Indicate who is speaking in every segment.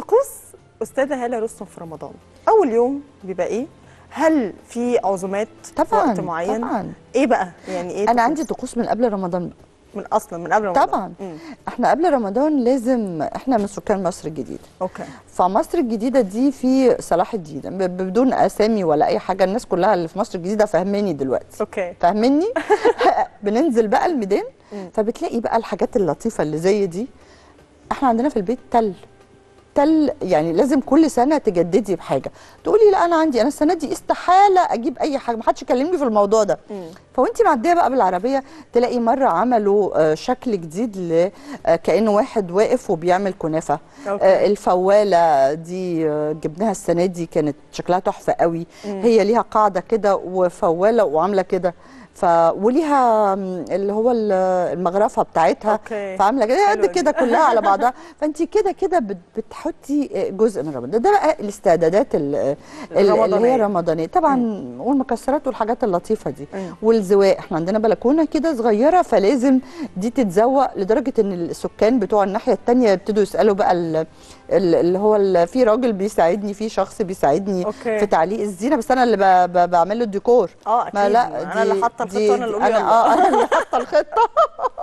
Speaker 1: طقوس استاذه هاله رستم في رمضان اول يوم بيبقى ايه هل في عزومات في
Speaker 2: طبعا
Speaker 1: وقت معين
Speaker 2: طبعا
Speaker 1: ايه بقى يعني ايه
Speaker 2: انا
Speaker 1: طقوس؟
Speaker 2: عندي طقوس من قبل رمضان
Speaker 1: من اصلا من قبل رمضان
Speaker 2: طبعا
Speaker 1: مم.
Speaker 2: احنا قبل رمضان لازم احنا من سكان مصر الجديده
Speaker 1: اوكي
Speaker 2: فمصر الجديده دي في صلاح الدين ب- بدون اسامي ولا اي حاجه الناس كلها اللي في مصر الجديده فاهماني دلوقتي
Speaker 1: اوكي
Speaker 2: فاهمني بننزل بقى الميدان
Speaker 1: مم.
Speaker 2: فبتلاقي بقى الحاجات اللطيفه اللي زي دي احنا عندنا في البيت تل تل يعني لازم كل سنه تجددي بحاجه تقولي لا انا عندي انا السنه دي استحاله اجيب اي حاجه ما حدش يكلمني في الموضوع ده
Speaker 1: مم.
Speaker 2: فوانتي معديه بقى بالعربيه تلاقي مره عملوا آه، شكل جديد ل آه، كانه واحد واقف وبيعمل كنافه
Speaker 1: أوكي.
Speaker 2: آه، الفواله دي آه، جبناها السنه دي كانت شكلها تحفه قوي هي ليها قاعده كده وفواله وعامله كده ف وليها مم، اللي هو ال- المغرفه بتاعتها
Speaker 1: أوكي.
Speaker 2: فعامله كده
Speaker 1: حلوة
Speaker 2: قد
Speaker 1: دي.
Speaker 2: كده كلها على بعضها فانت كده كده بت- بتحطي آه، جزء من رمضان ده بقى الاستعدادات ال- ال- اللي
Speaker 1: الرمضانية.
Speaker 2: هي الرمضانيه طبعا والمكسرات والحاجات اللطيفه دي
Speaker 1: مم.
Speaker 2: والزواق احنا عندنا بلكونه كده صغيره فلازم دي تتزوق لدرجه ان السكان بتوع الناحيه الثانيه يبتدوا يسالوا بقى ال- ال- اللي هو ال- في راجل بيساعدني في شخص بيساعدني
Speaker 1: أوكي.
Speaker 2: في تعليق الزينه بس انا اللي ب- ب- بعمل له الديكور
Speaker 1: اه اكيد
Speaker 2: ما لا
Speaker 1: انا اللي حاطه الخطه
Speaker 2: دي-
Speaker 1: انا اللي
Speaker 2: دي-
Speaker 1: اقول
Speaker 2: انا
Speaker 1: يلا.
Speaker 2: اه انا اللي حاطه الخطه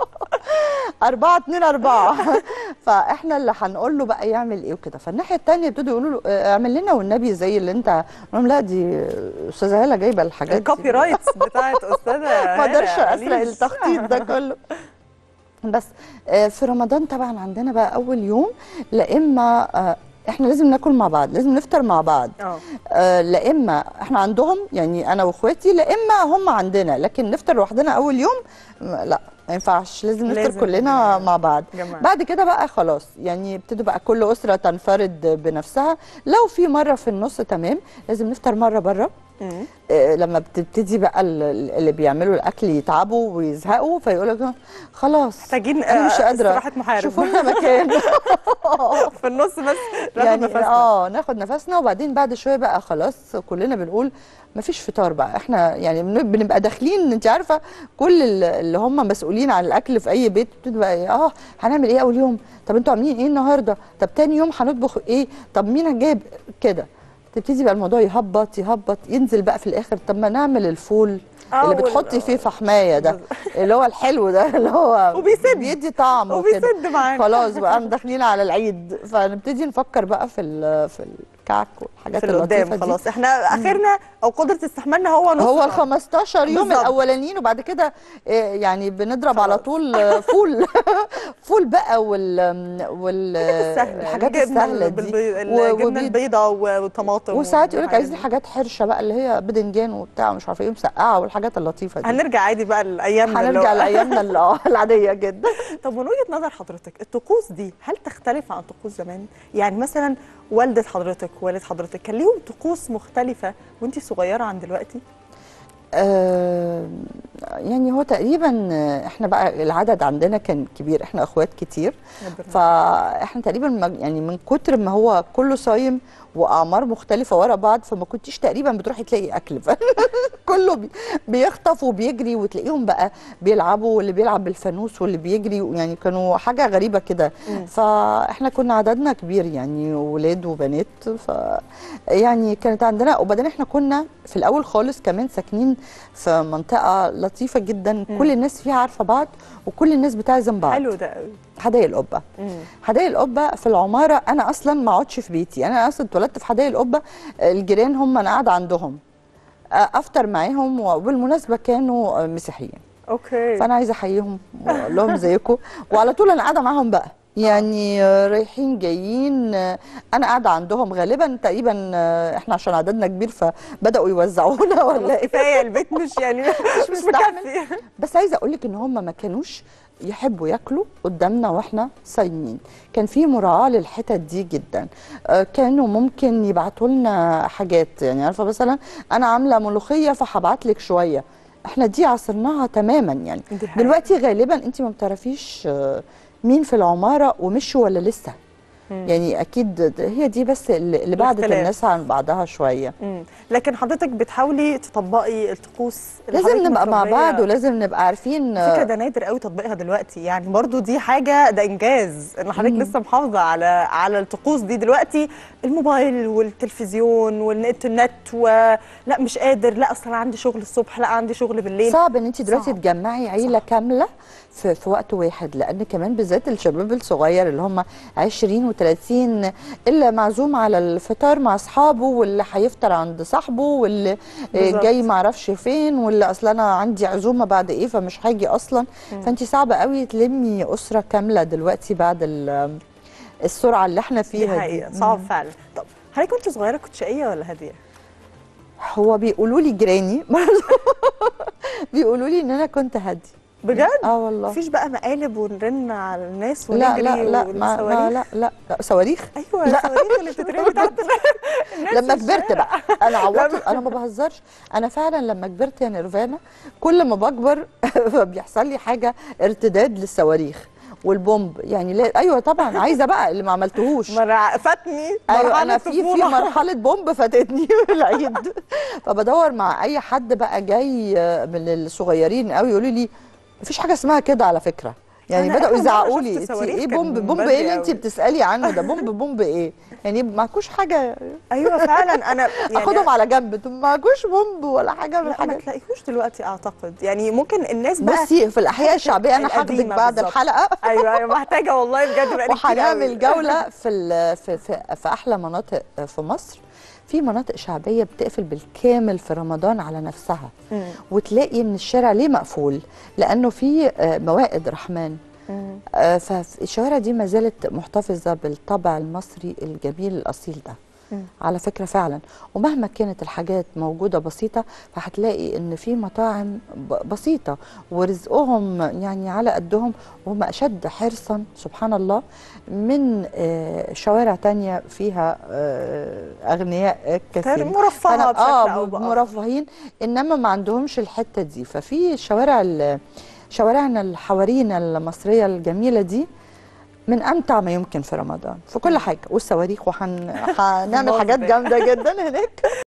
Speaker 2: أربعة اتنين أربعة فإحنا اللي هنقول له بقى يعمل إيه وكده فالناحية التانية يبتدوا يقولوا له آه، اعمل لنا والنبي زي اللي أنت قلت لهم لا دي أستاذة هالة جايبة الحاجات دي.
Speaker 1: الكوبي رايتس بتاعت استاذه
Speaker 2: ما اقدرش
Speaker 1: هالة
Speaker 2: اسرق
Speaker 1: عليش.
Speaker 2: التخطيط ده كله بس آه، في رمضان طبعا عندنا بقى اول يوم لا اما آه، احنا لازم ناكل مع بعض لازم نفطر مع بعض
Speaker 1: اه
Speaker 2: آه، لا اما احنا عندهم يعني انا واخواتي لا اما هم عندنا لكن نفطر لوحدنا اول يوم م- لا ما ينفعش لازم نفطر
Speaker 1: لازم
Speaker 2: كلنا مع بعض
Speaker 1: جماعة.
Speaker 2: بعد كده بقى خلاص يعني ابتدوا بقى كل اسره تنفرد بنفسها لو في مره في النص تمام لازم نفطر مره بره
Speaker 1: مم.
Speaker 2: آه، لما بتبتدي بقى ال- اللي بيعملوا الاكل يتعبوا ويزهقوا فيقول لك خلاص
Speaker 1: محتاجين
Speaker 2: انا مش
Speaker 1: آه،
Speaker 2: قادره
Speaker 1: استراحه محارب
Speaker 2: شوفوا لنا مكان
Speaker 1: في النص بس ناخد
Speaker 2: يعني
Speaker 1: نفسنا
Speaker 2: اه ناخد نفسنا وبعدين بعد شويه بقى خلاص كلنا بنقول مفيش فطار بقى احنا يعني بن- بنبقى داخلين انت عارفه كل ال- اللي هم مسؤولين عن الاكل في اي بيت بتبتدي بقى إيه، اه هنعمل ايه اول يوم طب انتوا عاملين ايه النهارده طب تاني يوم هنطبخ ايه طب مين جايب كده تبتدي بقى الموضوع يهبط يهبط ينزل بقى في الاخر طب ما نعمل الفول
Speaker 1: آه،
Speaker 2: اللي
Speaker 1: وال-
Speaker 2: بتحطي فيه فحمايه ده اللي هو الحلو ده اللي هو
Speaker 1: وبيسد.
Speaker 2: بيدي طعم وكده
Speaker 1: وبيسد معانا
Speaker 2: خلاص بقى داخلين على العيد فنبتدي نفكر بقى في ال- في الكعك والحاجات
Speaker 1: في اللي
Speaker 2: اللطيفه
Speaker 1: قدام
Speaker 2: دي
Speaker 1: خلاص احنا اخرنا او قدره استحمالنا هو نص
Speaker 2: هو ال
Speaker 1: ساعة.
Speaker 2: 15 يوم
Speaker 1: بالظبط.
Speaker 2: الاولانيين وبعد كده آه، يعني بنضرب
Speaker 1: خلاص.
Speaker 2: على طول آه، فول فول بقى وال وال
Speaker 1: السهله
Speaker 2: الحاجات
Speaker 1: الجبنة
Speaker 2: السهله دي
Speaker 1: بالبيض-
Speaker 2: و-
Speaker 1: الجبنه
Speaker 2: وبيض.
Speaker 1: البيضاء وطماطم
Speaker 2: وساعات يقول لك
Speaker 1: والحاجات
Speaker 2: عايزين
Speaker 1: دي.
Speaker 2: حاجات حرشه بقى اللي هي بدنجان وبتاع مش عارفه ايه مسقعه والحاجات اللطيفه دي
Speaker 1: هنرجع عادي بقى لايامنا اللي
Speaker 2: هنرجع
Speaker 1: هو-
Speaker 2: لايامنا اللي- آه، العاديه جدا
Speaker 1: طب من وجهه نظر حضرتك الطقوس دي هل تختلف عن طقوس زمان؟ يعني مثلا والده حضرتك والد حضرتك كان ليهم طقوس مختلفه وانت صغيره عن دلوقتي؟
Speaker 2: آه، يعني هو تقريبا آه، احنا بقى العدد عندنا كان كبير احنا اخوات كتير فاحنا تقريبا ما- يعني من كتر ما هو كله صايم واعمار مختلفه ورا بعض فما كنتيش تقريبا بتروحي تلاقي اكل كله بي- بيخطف وبيجري وتلاقيهم بقى بيلعبوا واللي بيلعب بالفانوس واللي بيجري يعني كانوا حاجه غريبه كده فاحنا كنا عددنا كبير يعني ولاد وبنات ف يعني كانت عندنا وبعدين احنا كنا في الاول خالص كمان ساكنين في منطقه لطيفه جدا كل الناس فيها عارفه بعض وكل الناس بتعزم بعض
Speaker 1: حلو ده قوي
Speaker 2: حدائق القبه حدائق القبه في العماره انا اصلا ما اقعدش في بيتي انا اصلا اتولدت في حدائق القبه الجيران هم انا قاعده عندهم افطر معاهم وبالمناسبه كانوا مسيحيين
Speaker 1: اوكي
Speaker 2: فانا عايزه احييهم واقول لهم زيكم وعلى طول انا قاعده معاهم بقى يعني آه، رايحين جايين آه، انا قاعده عندهم غالبا تقريبا آه، احنا عشان عددنا كبير فبداوا يوزعونا ولا ايه
Speaker 1: كفايه البيت مش يعني مش
Speaker 2: مستحمل.
Speaker 1: مكفي
Speaker 2: بس عايزه اقول لك ان هم ما كانوش يحبوا ياكلوا قدامنا واحنا صايمين كان في مراعاه للحتت دي جدا آه، كانوا ممكن يبعتوا لنا حاجات يعني عارفه مثلا انا عامله ملوخيه فهبعت لك شويه احنا دي عصرناها تماما يعني
Speaker 1: دي حقيقة.
Speaker 2: دلوقتي غالبا انت ما بتعرفيش آه، مين في العماره ومشوا ولا لسه يعني اكيد هي دي بس اللي اللي بعدت
Speaker 1: الاختلاف.
Speaker 2: الناس عن بعضها شويه
Speaker 1: مم. لكن حضرتك بتحاولي تطبقي الطقوس اللي
Speaker 2: لازم
Speaker 1: حضرتك
Speaker 2: نبقى مع
Speaker 1: متربية-
Speaker 2: بعض ولازم نبقى عارفين
Speaker 1: فكرة ده نادر قوي تطبيقها دلوقتي يعني برضو دي حاجة ده إنجاز إن حضرتك لسه محافظة على على الطقوس دي دلوقتي الموبايل والتلفزيون والإنترنت ولا مش قادر لا أصل أنا عندي شغل الصبح لا عندي شغل بالليل
Speaker 2: صعب ان انت دلوقتي
Speaker 1: صعب.
Speaker 2: تجمعي عيله كامله في, في وقت واحد لان كمان بالذات الشباب الصغير اللي هم 20 و30 اللي معزوم على الفطار مع اصحابه واللي هيفطر عند صاحبه واللي آه،
Speaker 1: بالظبط.
Speaker 2: جاي ما اعرفش فين واللي اصلا انا عندي عزومه بعد ايه فمش هاجي اصلا فانت صعبه قوي تلمي اسره كامله دلوقتي بعد ال- السرعه اللي احنا
Speaker 1: دي
Speaker 2: فيها دي,
Speaker 1: حقيقة صعب فعلا طب حضرتك كنت صغيرة كنت شقية ولا هادية؟
Speaker 2: هو بيقولوا لي جيراني برضه بيقولوا لي ان انا كنت هادي
Speaker 1: بجد؟
Speaker 2: اه والله
Speaker 1: مفيش بقى مقالب ونرن على الناس
Speaker 2: لا
Speaker 1: ونجري
Speaker 2: لا لا ما ما
Speaker 1: والصواريخ؟
Speaker 2: لا لا لا صواريخ
Speaker 1: ايوه
Speaker 2: لا.
Speaker 1: الصواريخ اللي بتترمي تحت الناس
Speaker 2: لما
Speaker 1: في
Speaker 2: كبرت
Speaker 1: الشارع.
Speaker 2: بقى انا عوضت
Speaker 1: لما-
Speaker 2: انا ما بهزرش انا فعلا لما كبرت يا نيرفانا كل ما بكبر فبيحصل لي حاجه ارتداد للصواريخ والبومب يعني لا ايوه طبعا عايزه بقى اللي ما عملتوش
Speaker 1: ما أنا فاتني
Speaker 2: ايوه
Speaker 1: مرحلة
Speaker 2: انا في في
Speaker 1: طفولة.
Speaker 2: مرحله بومب فاتتني في العيد فبدور مع اي حد بقى جاي من الصغيرين قوي يقولوا لي مفيش حاجه اسمها كده على فكره يعني
Speaker 1: أنا
Speaker 2: بداوا
Speaker 1: آخر مرة
Speaker 2: يزعقوا
Speaker 1: شفت
Speaker 2: لي انت
Speaker 1: صواريخ
Speaker 2: ايه
Speaker 1: كان
Speaker 2: بومب بومب
Speaker 1: بدري
Speaker 2: ايه اللي انت
Speaker 1: قوي.
Speaker 2: بتسالي عنه ده بومب بومب ايه يعني معكوش حاجه
Speaker 1: ايوه فعلا انا يعني
Speaker 2: اخدهم على جنب انتوا معكوش بومب ولا حاجه من
Speaker 1: لا ما
Speaker 2: الحاجات
Speaker 1: تلاقيهوش دلوقتي اعتقد يعني ممكن الناس بقى
Speaker 2: بصي في الاحياء الشعبيه انا هاخدك
Speaker 1: القديمة
Speaker 2: بعد
Speaker 1: بالظبط.
Speaker 2: الحلقه
Speaker 1: ايوه ايوه محتاجه والله بجد بقى
Speaker 2: وهنعمل جوله في ال- في في, في احلى مناطق في مصر في مناطق شعبيه بتقفل بالكامل في رمضان على نفسها وتلاقي ان الشارع ليه مقفول لانه في آه، موائد رحمن آه، فالشوارع دي ما زالت محتفظه بالطبع المصري الجميل الاصيل ده
Speaker 1: مم.
Speaker 2: على فكره فعلا ومهما كانت الحاجات موجوده بسيطه فهتلاقي ان في مطاعم ب- بسيطه ورزقهم يعني على قدهم وهم اشد حرصا سبحان الله من آه، شوارع تانية فيها آه، اغنياء كثيرين
Speaker 1: مرفهه
Speaker 2: فأنا-
Speaker 1: بشكل
Speaker 2: اه
Speaker 1: او باخر
Speaker 2: مرفهين انما ما عندهمش الحته دي ففي شوارع ال- شوارعنا الحوارينا المصريه الجميله دي من امتع ما يمكن في رمضان في كل حاجه والصواريخ وهنعمل
Speaker 1: الله
Speaker 2: حاجات
Speaker 1: يبارك.
Speaker 2: جامده جدا هناك